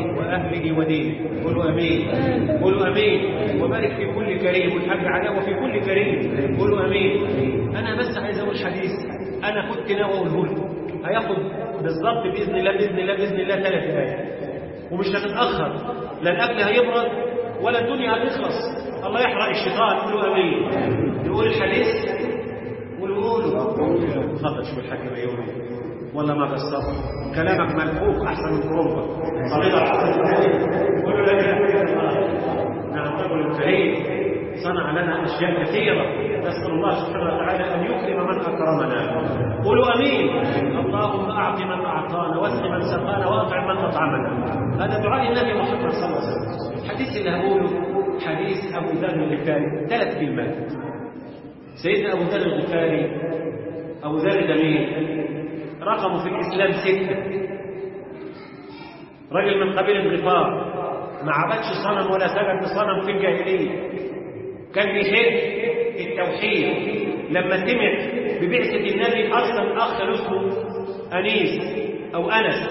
ووالده وأهله ودينه قولوا أمين قولوا أمين وبارك في كل كريم والحج على وفي كل كريم قولوا أمين أنا بس عايز أقول حديث أنا كنت ناوي أقوله لكم هياخد بالظبط بإذن الله بإذن الله بإذن الله ثلاث دقايق ومش هتتأخر لا الأكل هيبرد ولا الدنيا هتخلص الله يحرق الشيطان قولوا أمين نقول الحديث قولوا قولوا تفضل شوف الحاج بيومي والله ما قصرت كلامك ملفوف احسن من اوروبا صليت على قولوا لا اله الا الله نعم رجل الكريم صنع لنا اشياء كثيره نسال الله سبحانه وتعالى ان يكرم من اكرمنا قولوا امين اللهم اعط من اعطانا واسق من سقانا واطعم من اطعمنا هذا دعاء النبي محمد صلى الله عليه وسلم الحديث اللي هقوله حديث ابو ذر الغفاري ثلاث كلمات سيدنا ابو ذر الغفاري ابو ذر ده مين رقمه في الإسلام ستة رجل من قبيل الغفار ما عبدش صنم ولا سجد لصنم في الجاهلية كان بيحب التوحيد لما سمع ببعثة النبي أرسل أخ اسمه أنيس أو أنس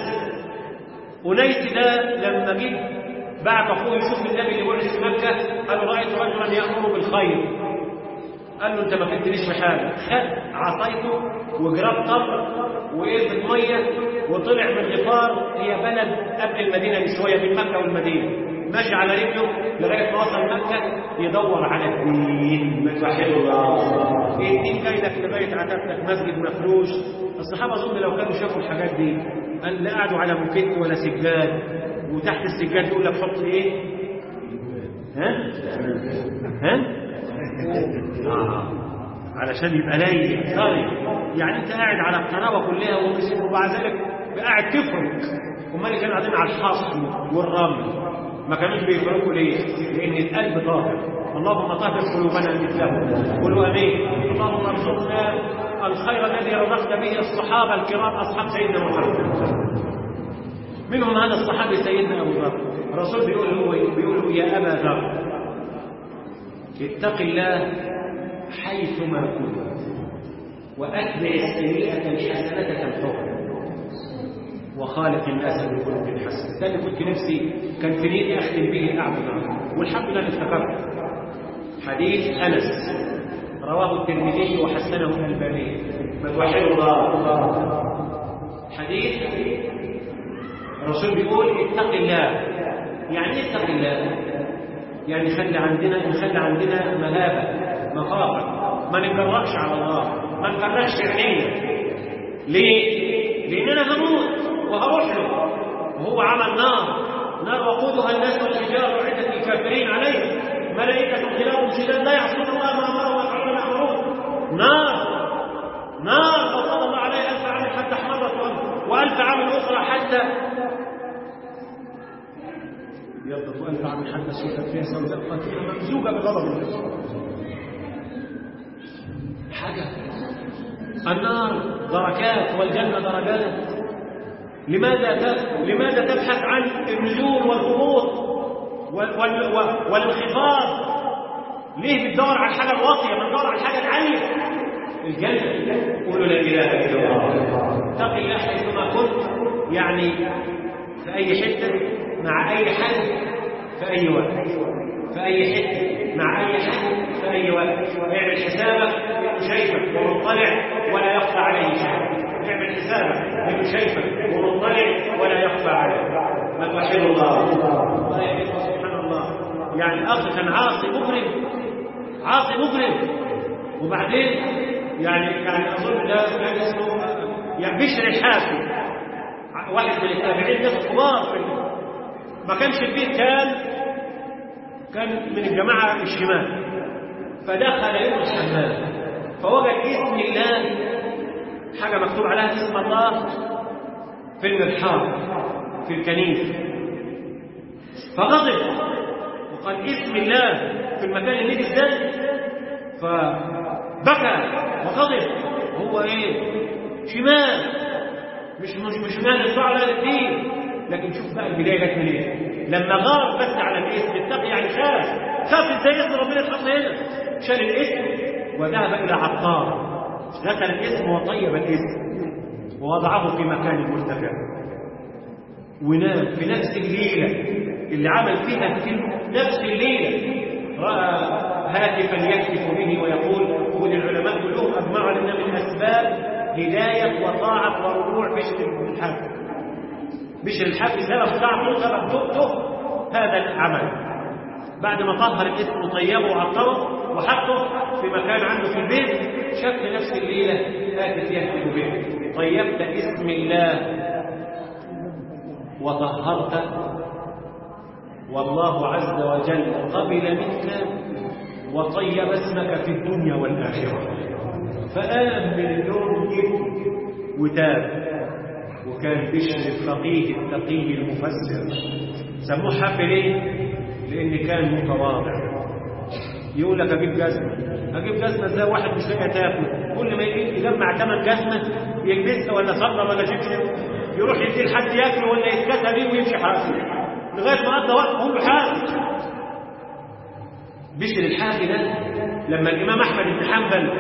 أنيس ده لما جه بعت أخوه يشوف النبي اللي بعث في مكة قال رأيت رجلا يأمر بالخير قال له انت ما فدتنيش في حاجه خد عصايته وجراب تمر وقربة ميه وطلع من غفار هي بلد قبل المدينه بشويه بين مكه والمدينه ماشي على رجله لغايه ما وصل مكه يدور على الدين ما توحدوا الله الدين جاي لك لغايه عتبتك مسجد مفروش الصحابه اظن لو كانوا شافوا الحاجات دي قال لا قعدوا على مكت ولا سجاد وتحت السجاد يقول لك حط ايه ها ها آه. علشان يبقى لين طري يعني انت قاعد على القناوه كلها وبعد ذلك قاعد تفرك امال كانوا قاعدين على الحصر والرمل ما كانوش بيفرقوا ليه؟ لان القلب طاهر اللهم طهر قلوبنا مثله قولوا امين اللهم ارزقنا الخير الذي رزقت به الصحابه الكرام اصحاب سيدنا محمد منهم هذا الصحابي سيدنا ابو ذر الرسول بيقول له بيقول يا ابا ذر اتق الله حيثما كنت وأتبع السيئة الحسنة تمحوها وخالق الناس بخلق حسن ده اللي كنت نفسي كان في نيتي أختم به أعبد والحمد لله افتكرت حديث أنس رواه الترمذي وحسنه الألباني ما توحدوا الله حديث الرسول بيقول اتق الله يعني ايه اتق الله يعني خلي عندنا نخلي عندنا مهابة مخافة ما نتجرأش على الله ما نكرهش عينينا ليه؟ لأننا هموت وهروح له وهو عمل نار نار وقودها الناس والحجار عدة الكافرين عليها ملائكة خلاف شداد لا يعصون الله ما أمره ويفعلون ما يأمرون نار نار وصلى الله عليه ألف عام حتى احمرت وألف عام أخرى حتى يضبط ألف عام حتى سودت فيها سوداء قاتلة ممزوجة بغضب الله حاجة النار دركات والجنة درجات لماذا لماذا تبحث عن النزول والهبوط والانخفاض ليه بتدور على الحاجة الواطية ما تدور على الحاجة العالية الجنة قولوا لا إله إلا الله اتق الله حيثما كنت يعني في أي حتة مع أي حد في أي وقت في أي حتة مع أي حد في أي وقت اعمل حسابك شايفك ومطلع ولا يخفى عليه شيء اعمل حسابك انه شايفك ومطلع ولا يخفى عليه ما توحد الله سبحان الله يعني الاخ كان عاصي مجرم عاصي مجرم وبعدين يعني يعني اظن ده كان اسمه يعني بشر الحافي واحد من التابعين ناس كبار ما كانش البيت كان كان من الجماعه الشمال فدخل يوم الحمام فوجد اسم الله حاجة مكتوب عليها اسم الله في المرحاض في الكنيسة فغضب وقال اسم الله في المكان اللي ازاي فبكى وغضب هو ايه شمال مش مش مش شمال الفعل للدين لكن شوف بقى البدايه جت منين إيه؟ لما غار بس على الاسم اتقي يعني خاف خاف ازاي اسم ربنا يتحط هنا شال الاسم وذهب الى عطار غسل الاسم وطيب الاسم ووضعه في مكان مرتفع ونام في نفس الليلة اللي عمل فيها في نفس الليلة رأى هاتفا يهتف به ويقول والعلماء كلهم أجمعوا أن من أسباب هداية وطاعة ورجوع بشر بن الحافظ بشر الحافظ سبب طاعته سبب توبته هذا العمل بعد ما طهر الاسم وطيبه وعطره وحطه في مكان عنده في البيت شاف في نفس الليلة هاتف يهتف به طيبت اسم الله وطهرت والله عز وجل قبل منك وطيب اسمك في الدنيا والآخرة فآمن من اليوم يبكي وتاب وكان بشر الفقيه التقي المفسر سموه حافل ليه؟ لأن كان متواضع يقول لك أجيب جزمة أجيب جزمة ازاي واحد مش لاقي تاكل كل ما يجي يجمع ثمن جزمة يلبسها ولا صدر ولا شبشب يروح يدي لحد ياكل ولا يتكسى بيه ويمشي حاسب لغاية ما قضى وقت هو حاسب بشر الحافي ده لما الإمام أحمد بن حنبل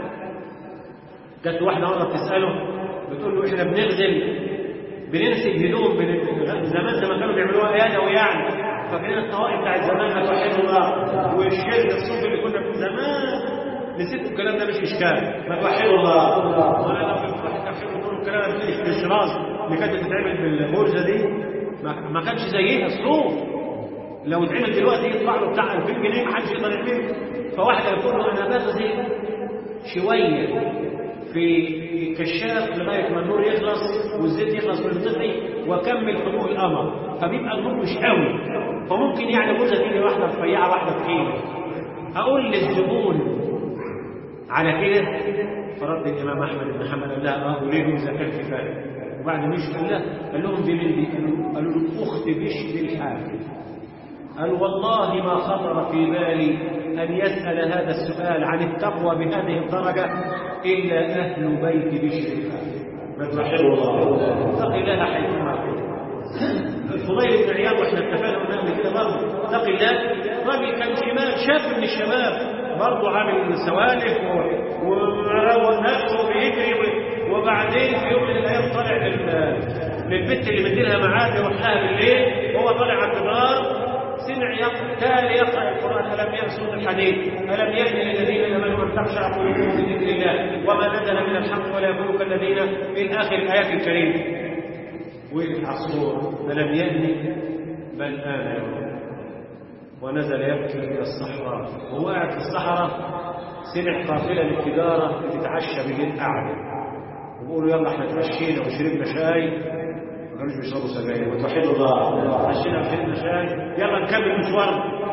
جت واحدة مرة بتسأله بتقول له إحنا بنغزل بننسج هدوم بن... زمان زمان كانوا بيعملوها يدوي يعني فاكرين الطوائف بتاع زمان ما توحدوا الله والشرك الصوفي اللي كنا من زمان نسيت الكلام ده مش اشكال ما توحدوا الله وانا لو كنت واحد تفسير يقول الكلام ده في الاشراز اللي كانت بتتعمل بالغرزه دي ما, ما كانش زيها الصوف لو اتعمل دلوقتي يطلع له بتاع 2000 جنيه ما حدش يقدر يعمله فواحده يقول له انا بغزل شويه في كشاف لغايه ما النور يخلص والزيت يخلص من الطفي واكمل خطوط القمر فبيبقى النور مش قوي فممكن يعني جوزه تيجي واحده رفيعه واحده تخينه اقول للزبون على كده فرد الامام احمد بن حنبل قال لها اه وليه اذا كان كفايه وبعد ما يشكي قال لها قال لهم دي من دي قالوا قالوا له اخت بشر الحاكم قال والله ما خطر في بالي أن يسأل هذا السؤال عن التقوى بهذه الدرجة إلا أهل بيت بشر الحاكم فتحب الله اتق الله حيثما الفضيل بن عياض واحنا اتفقنا قلنا قبل كده برضه اتق الله راجل كان شمال شاب من الشباب برضه عامل سوالف ومروق نفسه وبيجري وبعدين في يوم من الايام طالع للبنت اللي مديلها معاد يروح لها بالليل وهو طالع على الجدار سمع يقرأ تالي يقرأ القرآن ألم يرسل الحديث ألم يهد للذين آمنوا أن تخشع قلوبهم لذكر الله وما نزل من الحق ولا يكونوا كالذين من آخر الآيات الكريمة وقف عصفور فلم يهن بل آن يوم ونزل يبكي إلى الصحراء وهو قاعد في الصحراء سمع قافلة للتجارة بتتعشى بالليل قاعدة وبيقولوا يلا احنا اتعشينا وشربنا شاي ما كانوش بيشربوا سجاير وتوحدوا الله اتعشينا وشربنا شاي يلا نكمل مشوارنا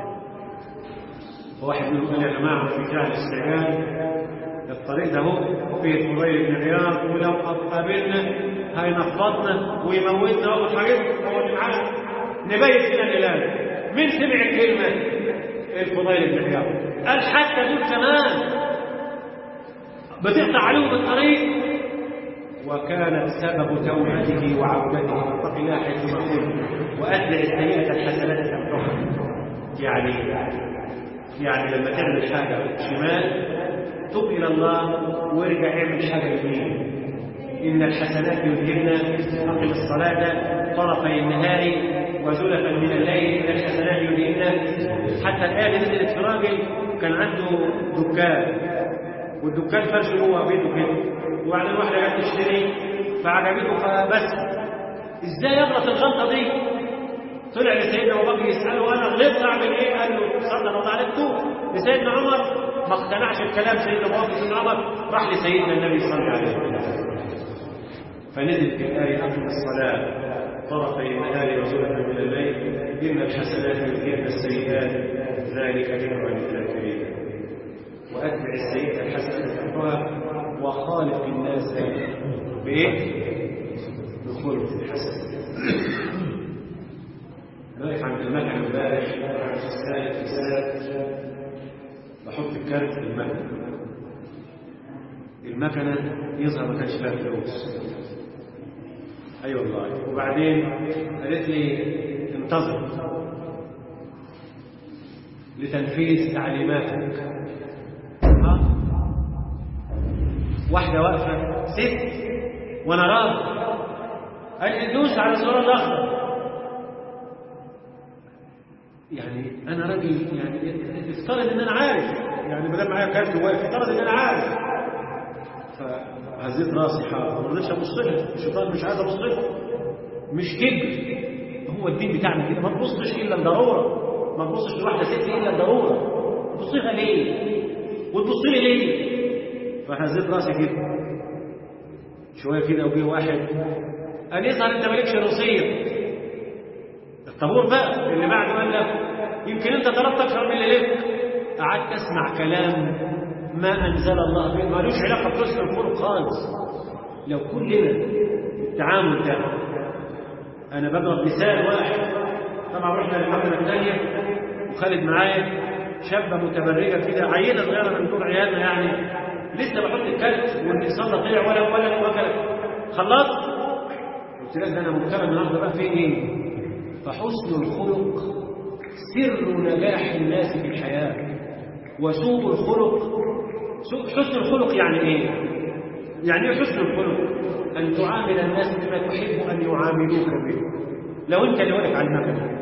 فواحد منهم قال يا جماعة في جهل السجاير الطريق ده هو فيه فضيل بن عياض ولو قابلنا هينفضنا ويموتنا اول حاجه هو اللي معانا نبيت فينا الإله مين سمع الكلمة الفضيل بن عياض قال حتى دول كمان بتقطع عليهم الطريق وكانت سبب توبته وعودته اتق الله حيثما كنت واتبع السيئه الحسنات تمحها يعني يعني لما تعمل حاجه شمال تب الى الله وارجع اعمل حاجه يمين ان الحسنات يذهبن اقم الصلاه طرفي النهار وزلفا من الليل ان الحسنات يذهبن حتى الايه نزلت في راجل كان عنده دكان والدكان فرش جوه بيته كده وبعدين واحده جت تشتري فعجبته فبس ازاي يغلط الغلطه دي طلع لسيدنا ابو بكر يساله انا غلطت اعمل ايه؟ قال له صدق الله عليك توب لسيدنا عمر ما اقتنعش بكلام سيدنا ابو بكر سيدنا عمر راح لسيدنا النبي صلى الله عليه وسلم فنزل في الايه اقم الصلاه طرفي النهار وزلفا من الليل ان الحسنات يذهبن السيئات ذلك ذكرى للذاكرين واتبع السيئه الحسنه تمحها وخالق الناس بايه؟ بخلق الحسن واقف عند المكنه امبارح عند السائق في سائق بحط الكارت في المكنه المكنه يظهر ما كانش فيها فلوس اي أيوة والله وبعدين قالت لي انتظر لتنفيذ تعليماتك ها واحده واقفه ست وانا راضي قال دوس على الزرار الاخضر يعني انا راجل يعني افترض ان انا عارف يعني ما دام معايا كارت واقف افترض ان انا عارف فهزيت راسي حاضر ما رضيتش ابص لها الشيطان مش عايز ابص لها مش كبر هو الدين بتاعنا كده ما تبصش الا الضروره ما تبصش لواحده ست الا الضروره تبص لها ليه وتبص لي ليه فهزيت راسي كده شويه كده وجه واحد قال يظهر انت مالكش رصيد الطابور بقى اللي بعده قال لك يمكن انت طلبت اكثر من اللي لك قعدت اسمع كلام ما انزل الله به مالوش علاقه بحسن الخلق خالص لو كلنا التعامل ده انا بضرب مثال واحد طبعا رحنا للمحكمه الثانيه وخالد معايا شابه متبرجه كده عيله صغيره من دور عيالنا يعني لسه بحط الكلت والاتصال طلع ولا ولا وكلت خلصت قلت لك ده انا مهتم النهارده بقى في ايه فحسن الخلق سر نجاح الناس في الحياه وسوء الخلق سوء حسن الخلق يعني ايه يعني ايه حسن الخلق ان تعامل الناس بما تحب ان يعاملوك به لو انت اللي واقف على المكنه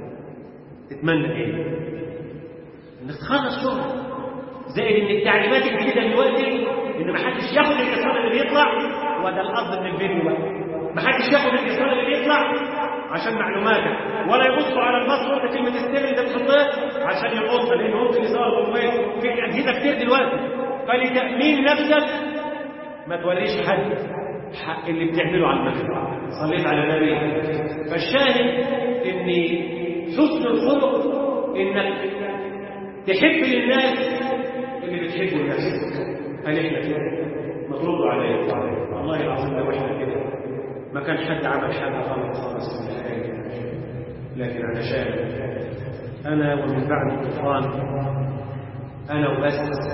تتمنى ايه انك تخلص شغل زائد ان التعليمات الجديده دلوقتي ان ما حدش ياخد الاتصال اللي بيطلع وده القصد من الفيديو بقى ما حدش ياخد الاتصال اللي بيطلع عشان معلوماتك ولا يبصوا على الباسورد كلمه السر اللي بتحطها عشان يقص لان ممكن يصور بالموبايل في اجهزه كتير دلوقتي فلتامين نفسك ما توريش حد حق اللي بتعمله على المكتب صليت على النبي فالشاهد ان حسن الخلق انك تحب للناس اللي بتحبه لنفسك هل احنا كده ما تردوا عليا والله العظيم لو احنا كده ما كان حد عمل حاجه غلط خالص من الحياه لكن علشان انا ومن بعد الطوفان انا وبس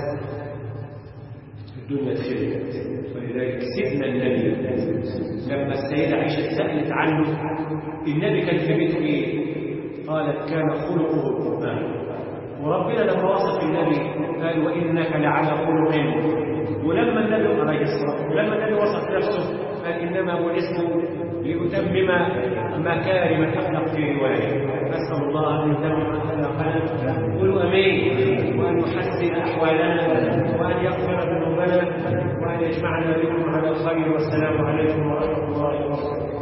الدنيا تخلت ولذلك سيدنا النبي لما السيدة عائشة سألت عنه النبي كان في بيته ايه؟ قالت كان خلقه القرآن وربنا لما وصف النبي قال وإنك لعلى خلق ولما النبي عليه الصلاة ولما النبي وصف نفسه قال إنما بعثت لأتمم مكارم الأخلاق في رواية أسأل الله أن يتمم أخلاقنا قولوا أمين وأن يحسن أحوالنا وأن يغفر ذنوبنا وأن يجمعنا بكم على الخير والسلام عليكم ورحمة الله وبركاته